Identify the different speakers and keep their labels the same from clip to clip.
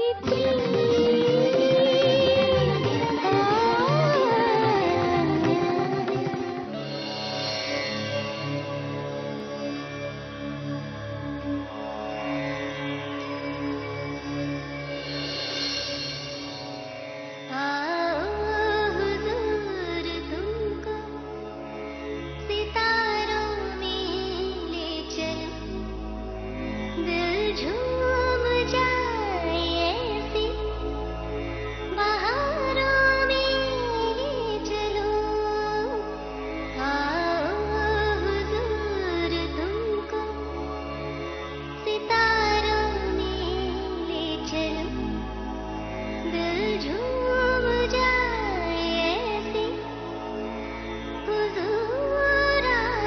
Speaker 1: ಪ್ರೀತಿ हुजूर तुमको सितारों में ले चलो दिल झूम जाए ऐसी बहारों में ले चलो आओ हुजूर तुमको सितारों में ले चलो दिल झूम जाए ऐसी हुजूर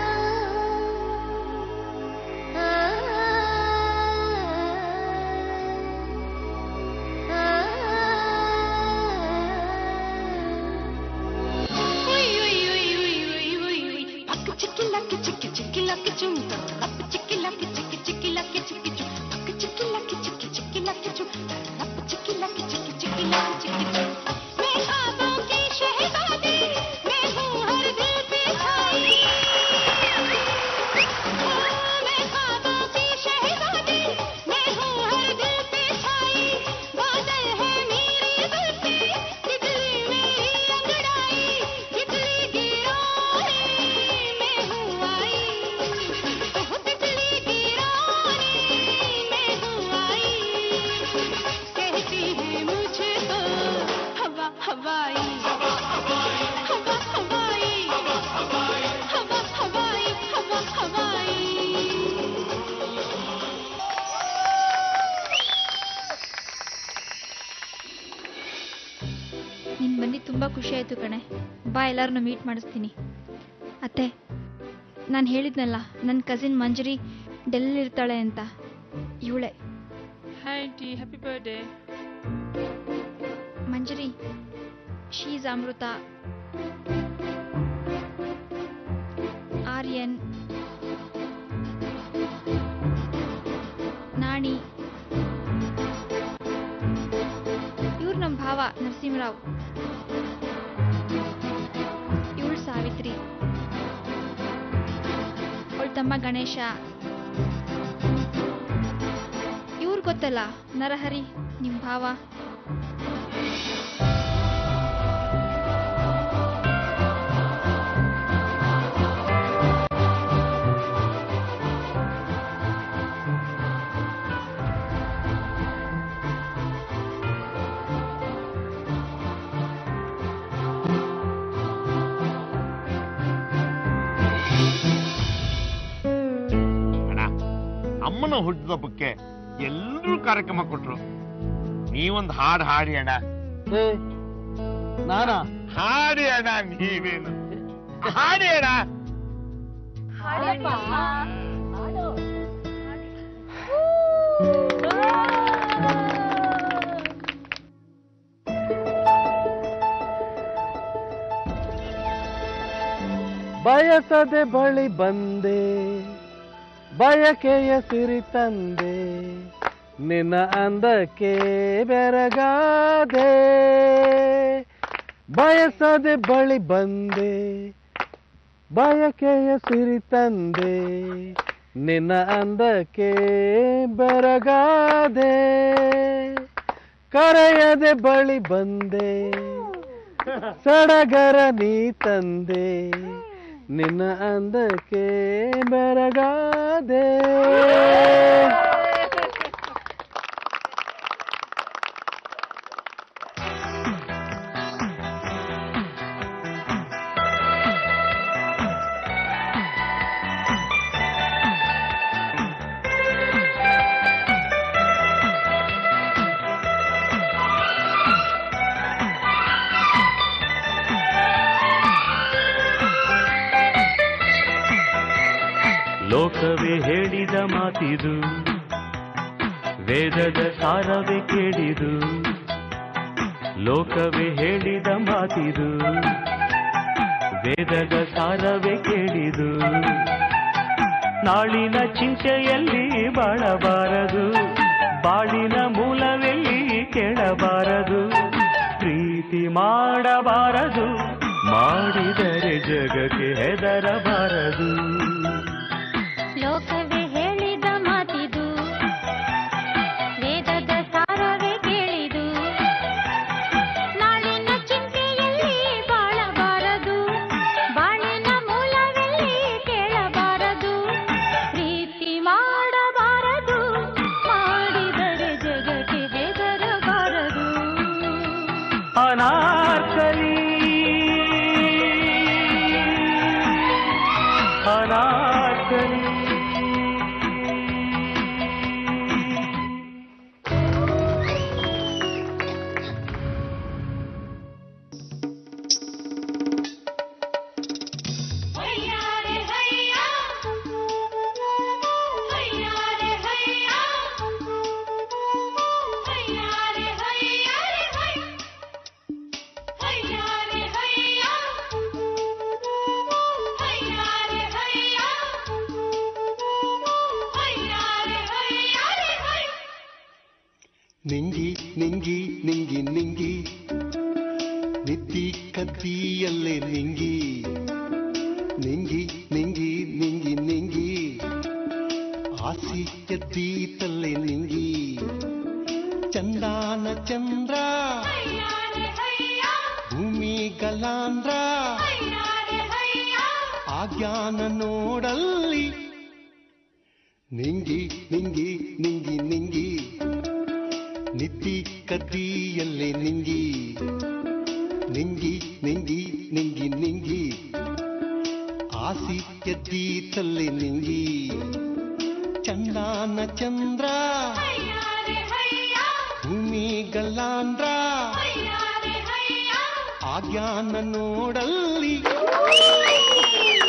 Speaker 2: చిక్కి లక్కి చిక్కి చిక్కి లక్కి చుమ్ రప్పు చిక్కి లక్కి చిక్కి చిక్కి లక్కి చిక్కి చుమ్ పక్కు చిక్కి లక్కి చిక్కి చిక్కి లక్కి చుమ్ రప్పు చిక్కి లక్కి చిక్కి చిక్కి లక్కి చిక్కి చుమ్ मैं ख्वाबों की शहजादी मैं हूँ हर दिल पे छाई मैं ख्वाबों की शहजादी मैं हूँ हर दिल पे छाई बादल है मेरी जुल्फे तितली मेरी अंगड़ाई तितली की रानी मैं हूँ आई ओह तितली की रानी मैं हूँ आई कहती है मुझे तो हवा हवाई हवा हवाई हवा हवाई हवा हवाई
Speaker 3: ನೀನು ಬಂದು ತುಂಬ ಖುಷಿ ಆಯಿತು ಕಣೆ ಬಾ ಎಲ್ಲರನ್ನ ಮೀಟ್ ಮಾಡಿಸ್ತೀನಿ ಅತ್ತೆ ನಾನು ಹೇಳಿದ್ನಲ್ಲ ನನ್ನ ಕಸಿನ್ ಮಂಜರಿ ಡೆಲ್ಲಿರ್ತಾಳೆ ಅಂತ ಇವಳೆ
Speaker 4: Hi, auntie. Happy birthday.
Speaker 3: Manjari ಶೀಸ್ ಅಮೃತ ಆರ್ಯನ್ ನಾಣಿ ಇವ್ರು ನಮ್ಮ ಭಾವ ನರಸಿಂಹರಾವ್ ಇವಳು ಸಾವಿತ್ರಿ ಅವಳ ತಮ್ಮ ಗಣೇಶ ಇವ್ರು ಗೊತ್ತಲ್ಲ ನರಹರಿ ನಿಮ್ಮ ಭಾವ
Speaker 5: ಅಣ್ಣ ಅಮ್ಮನ ಹುಟ್ಟಿದಬ್ಬಕ್ಕೆ ಎಲ್ಲರೂ ಕಾರ್ಯಕ್ರಮ ಕೊಟ್ರು ನೀವೊಂದು ಹಾಡು ಹಾಡಿ ಅಣ್ಣ
Speaker 6: ನಾನಾ
Speaker 5: ಹಾಡಿ ಅಣ್ಣ ನೀವೇನು ಹಾಡಿ ಅಣ್ಣ
Speaker 6: ಬಯಸದೆ ಬಳಿ ಬಂದೆ ಬಯಕೆಯ ಸಿರಿ ತಂದೆ ನಿನ್ನ ಅಂದಕ್ಕೆ ಬೆರಗಾದೆ ಬಯಸದೆ ಬಳಿ ಬಂದೆ ಬಯಕೆಯ ಸಿರಿ ತಂದೆ ನಿನ್ನ ಅಂದಕ್ಕೆ ಬೆರಗಾದೆ ಕರೆಯದೆ ಬಳಿ ಬಂದೆ ಸಡಗರ ನೀ ತಂದೆ ನಿನ್ನ ಅಂದಕ್ಕೆ ಬೆರಗಾದೆ
Speaker 7: ಲೋಕವೇ ಹೇಳಿದ ಮಾತಿದು ವೇದದ ಸಾರವೇ ಕೇಳಿದು ಲೋಕವೇ ಹೇಳಿದ ಮಾತಿದು ವೇದದ ಸಾರವೇ ಕೇಳಿದು ನಾಳಿನ ಚಿಂತೆಯಲ್ಲಿ ಬಾಳಬಾರದು ಬಾಳಿನ ಮೂಲವೆಲ್ಲಿ
Speaker 8: ನಿಂಗಿ ನಿಂಗಿ ನಿಂಗಿ ನಿಂಗಿ ನಿದ್ದಿ ಕದ್ದಿಯಲ್ಲೇ ನಿಂಗಿ ನಿಂಗಿ ನಿಂಗಿ ನಿಂಗಿ ನಿಂಗಿ ಆಸಿ ಎದ್ದೀತಲ್ಲೇ ನಿಂಗಿ ಚಂದಾನ ಚಂದ್ರ ಭೂಮಿ ಗಲಾಂದ್ರ ಆಜ್ಞಾನ ನೋಡಲ್ಲಿ ನಿಂಗಿ ನಿಂಗಿ ನಿಂಗಿ ನಿಂಗಿ ನಿದ್ದಿ ಕದ್ದಿಯಲ್ಲೇ ನಿಂಗಿ ನಿಂಗಿ ನಿಂಗಿ ನಿಂಗಿ ನಿಂಗಿ ಆಸಿ ಎದ್ದೀತಲ್ಲೇ ನಿಂಗಿ ಚಂದಾನ ಚಂದ್ರ ಭೂಮಿ ಗಲ್ಲಾಂದ್ರ ಆಜ್ಞಾನ ನೋಡಲ್ಲಿ